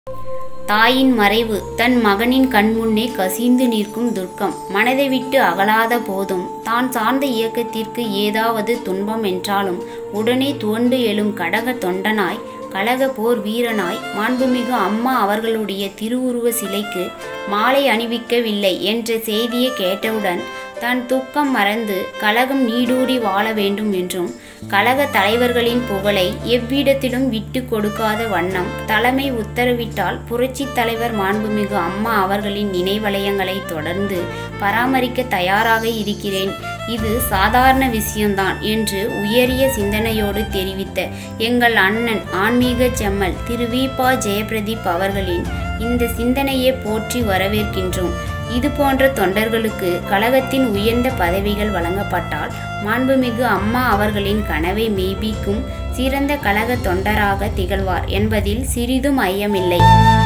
தாயின் மறைவு தன் மகனின் கண்முன்னே கசிந்து நிற்கும் துர்க்கம் மனதை விட்டு அகலாத போதும் தான் சார்ந்த இயக்கத்திற்கு ஏதாவது துன்பம் என்றாலும் உடனே துவண்டு எழும் கடக தொண்டனாய் கழக போர் வீரனாய் மாண்புமிகு அம்மா அவர்களுடைய திருவுருவ சிலைக்கு மாலை அணிவிக்கவில்லை என்ற செய்தியை கேட்டவுடன் தன் துக்கம் மறந்து கழகம் நீடூடி வாழ வேண்டும் என்றும் கழக தலைவர்களின் புகழை எவ்விடத்திலும் விட்டு கொடுக்காத வண்ணம் தலைமை உத்தரவிட்டால் புரட்சி தலைவர் மாண்புமிகு அம்மா அவர்களின் நினைவலயங்களை தொடர்ந்து பராமரிக்க தயாராக இருக்கிறேன் இது சாதாரண விஷயம்தான் என்று உயரிய சிந்தனையோடு தெரிவித்த எங்கள் அண்ணன் ஆன்மீக செம்மல் திரு வி பா ஜெயபிரதீப் அவர்களின் இந்த சிந்தனையை போற்றி வரவேற்கின்றோம் இது போன்ற தொண்டர்களுக்கு கழகத்தின் உயர்ந்த பதவிகள் வழங்கப்பட்டால் மாண்புமிகு அம்மா அவர்களின் கனவை மெய்ப்பிக்கும் சிறந்த கழக தொண்டராக திகழ்வார் என்பதில் சிறிதும் ஐயமில்லை